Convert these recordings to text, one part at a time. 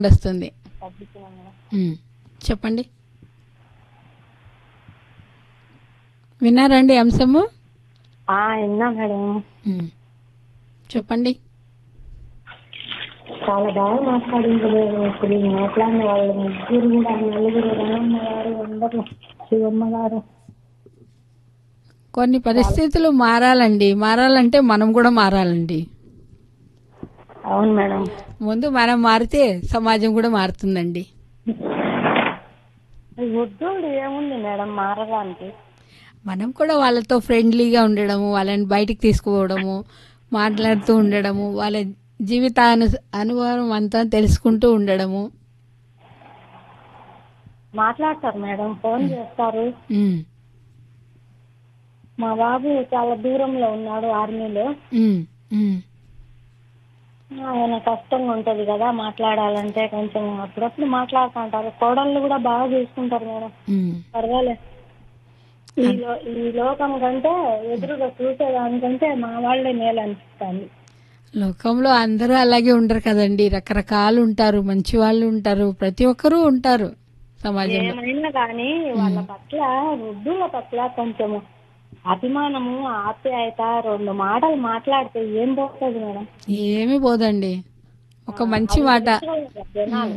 వస్తుంది తగ్గించినాం మేడం ఉమ్, చెప్పండి విన్నారండి అంశము ఆ, విన్నా మేడం ఉమ్, చెప్పండి చాలా బాగా మాట్లాడింది మేడం ఇప్పుడు ఈ మాట్లాడిన వాళ్ళు ముగ్గురు కూడా నలుగురు రంగమ్మ గారు అందరూ శివమ్మ గారు కొన్ని పరిస్థితులు మారాలండి మారాలంటే మనం కూడా మారాలండి అవును మేడం ముందు మనం మారితే సమాజం కూడా మారుతుందండి వృద్ధుడు ఏముంది మేడం మారడానికి మనం కూడా వాళ్ళతో ఫ్రెండ్లీగా ఉండడము వాళ్ళని బయటికి తీసుకుపోవడము మాట్లాడుతూ ఉండడము వాళ్ళ జీవితాను అనుభవం అంతా తెలుసుకుంటూ ఉండడము మాట్లాడతారు మేడం ఫోన్ చేస్తారు ఉమ్, మా బాబు చాలా దూరంలో ఉన్నాడు ఆర్మీలో ఉమ్, ఉమ్, ఆయన కష్టంగా ఉంటది కదా మాట్లాడాలంటే కొంచెం అప్పుడప్పుడు మాట్లాడుతుంటారు కోడళ్ళు కూడా బాగా చూసుకుంటారు మేడం ఉమ్. పర్వాలే ఈ లో ఈ లోకం కంటే ఎదురుగా చూసేదానికంటే మా వాళ్ళే మేలు అనిపిస్తుంది లోకంలో అందరూ అలాగే ఉండరు కదండి రకరకాలు ఉంటారు మంచి వాళ్ళు ఉంటారు ప్రతి ఒక్కరూ ఉంటారు సమాజంలో ఏమైనా కానీ వాళ్ళ పట్ల వృద్ధుల పట్ల కొంచెం అభిమానము ఆప్యాయత రెండు మాటలు మాట్లాడితే ఏం పోతుంది మేడం ఏమీ పోదండి ఒక మంచి మాట జనాలు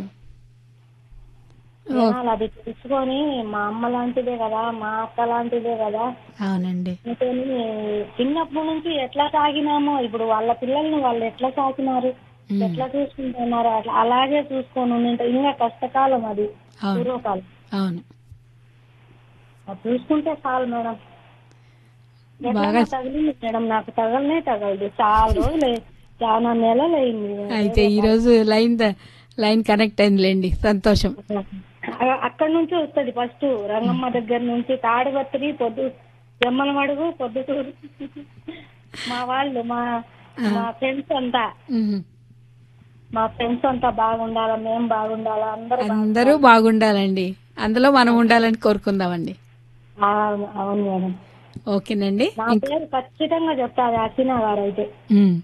జనాలు అది తెలుసుకొని మా అమ్మ లాంటిదే కదా మా అక్క లాంటిదే కదా అవునండి అందుకని చిన్నప్పటి నుంచి ఎట్లా సాగినామో ఇప్పుడు వాళ్ళ పిల్లల్ని వాళ్ళు ఎట్లా సాకినారు ఉమ్, ఎట్లా చూసుకుంటున్నారు అట్లా అలాగే చూసుకొని ఉంటే ఇంకా కష్టకాలం అది అవును పూర్వకాలం అవును అది చూసుకుంటే చాలు మేడం బాగా ఎట్లా తగిలింది మేడం నాకు తగలనే తగలదు చాలా రోజులు చాలా నెలలు అయింది అయితే ఈరోజు లైన్ ద- లైన్ కనెక్ట్ అయిందిలేండి సంతోషం అ- అక్కడి నుంచి వస్తుంది ఫస్ట్ రంగమ్మ దగ్గర నుంచి తాడిపత్రి పొద్దు జమ్మల మడుగు పొద్దుటూరు మా వాళ్ళు మా మా ఫ్రెండ్స్ అంతా ఉమ్. మా ఫ్రెండ్స్ అంతా బాగుండాలా మేము బాగుండాలా అందరూ బాగు- అందరూ బాగుండాలండి అందులో మనం ఉండాలని కోరుకుందామండి అవును అవును మేడం ఓకేనండి నా పేరు ఖచ్చితంగా చెప్తారు అసీనా గారు అయితే ఉమ్.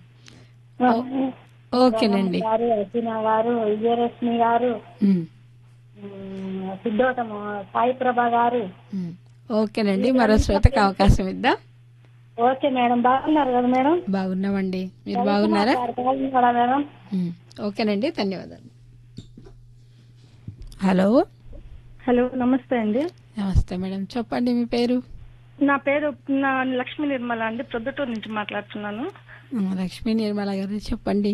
ఓకేనండి గారు అసీనా గారు విజయరశ్మి గారు ఉమ్. ఉమ్, సిద్ధోటం సాయి ప్రభా గారు ఉమ్. ఓకేనండి మరో శ్రోతకు అవకాశం ఇద్దాం ఓకే మేడం బాగున్నారు కదా మేడం బాగున్నామండి మీరు బాగున్నారా గారు బాగున్నారా మేడం ఉమ్. ఓకేనండి ధన్యవాదాలు హలో హలో నమస్తే అండి నమస్తే మేడం చెప్పండి మీ పేరు నా పేరు నా లక్ష్మీ నిర్మల అండి ప్రొద్దుటూరు నుంచి మాట్లాడుతున్నాను ఉమ్, లక్ష్మీ నిర్మల గారు చెప్పండి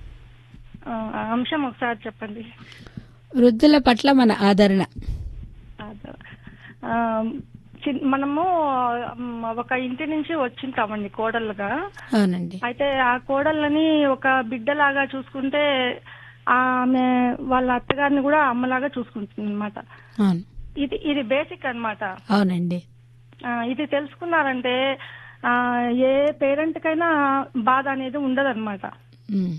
ఆ, ఆ అంశం ఒకసారి చెప్పండి వృద్ధుల పట్ల మన ఆదరణ అదే. ఆ, చి- మనము మ్, ఒక ఇంటి నుంచి వచ్చింటామండి కోడళ్ళుగా అవునండి అయితే ఆ కోడళ్ళని ఒక బిడ్డలాగా చూసుకుంటే ఆమె వాళ్ళ అత్తగారిని కూడా అమ్మలాగా చూసుకుంటుంది అనమాట అవును ఇది ఇది బేసిక్ అన్నమాట అవునండి ఆ, ఇది తెలుసుకున్నారంటే ఆ, ఏ పేరెంట్ కైనా బాధ అనేది ఉండదు అనమాట ఉమ్.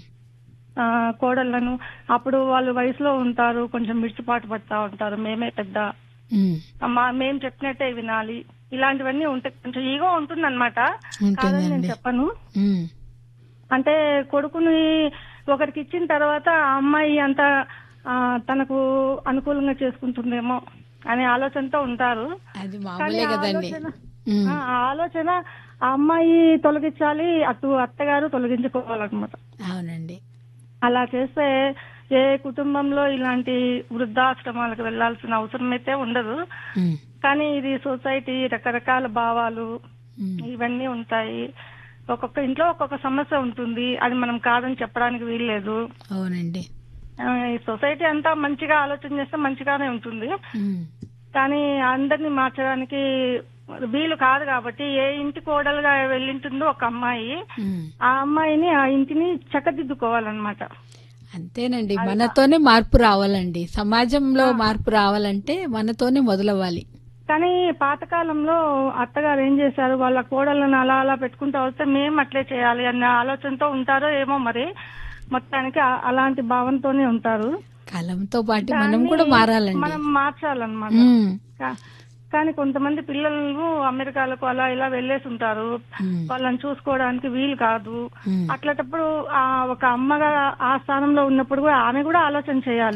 కోడళ్ళను అప్పుడు వాళ్ళు వయసులో ఉంటారు కొంచెం మిర్చిపాటు పడతా ఉంటారు మేమే పెద్ద ఉమ్. మా మేము చెప్పినట్టే వినాలి ఇలాంటివన్నీ ఉంటాయి కొంచెం ఈగో ఉంటుంది అనమాట కాదని నేను ఉంటుందండి చెప్పను ఉమ్. అంటే కొడుకుని ఒకరికి ఇచ్చిన తర్వాత ఆ అమ్మాయి అంత ఆ, తనకు అనుకూలంగా చేసుకుంటుందేమో అనే ఆలోచనతో ఉంటారు అది కానీ మామూలే ఆ కదండి ఆలోచన ఉమ్. ఆ ఆ ఆలోచన ఆ అమ్మాయి తొలగించాలి అటు అత్తగారు తొలగించుకోవాలన్నమాట అవునండి అలా చేస్తే ఏ కుటుంబంలో ఇలాంటి వృద్ధాశ్రమాలకు వెళ్లాల్సిన అవసరం అయితే ఉండదు ఉమ్. కానీ ఇది సొసైటీ రకరకాల భావాలు ఉమ్. ఇవన్నీ ఉంటాయి ఒక్కొక్క ఇంట్లో ఒక్కొక్క సమస్య ఉంటుంది అది మనం కాదని చెప్పడానికి వీల్లేదు అవునండి ఆ, ఈ సొసైటీ అంతా మంచిగా ఆలోచన చేస్తే మంచిగానే ఉంటుంది ఉమ్. కానీ అందరినీ మార్చడానికి వీలు కాదు కాబట్టి ఏ ఇంటి కోడలుగా వెళ్ళింటుందో ఒక అమ్మాయి ఉమ్. ఆ అమ్మాయిని ఆ ఇంటిని చక్కదిద్దుకోవాలన్నమాట అంతేనండి మనతోనే మార్పు రావాలండి సమాజంలో మార్పు రావాలంటే మనతోనే మొదలవ్వాలి కానీ పాతకాలంలో అత్తగారు ఏం చేశారు వాళ్ళ కోడళ్ళని అలా అలా పెట్టుకుంటూ వస్తే మేము అట్లే చేయాలి అన్న ఆలోచనతో ఉంటారో ఏమో మరి మొత్తానికి ఆ- అలాంటి భావంతోనే ఉంటారు కాలంతో పాటు మనం కూడా మారాలండి మనం మార్చాలన్నమాట ఉమ్. కా- కానీ కొంతమంది పిల్లలు అమెరికాలకు అలా ఇలా వెళ్ళేసి ఉంటారు ఉమ్. వాళ్ళని చూసుకోవడానికి వీలు కాదు ఉమ్. అట్లాంటప్పుడు ఆ ఒక అమ్మగా ఆ స్థానంలో ఉన్నప్పుడు కూడా ఆమె కూడా ఆలోచన చేయాలి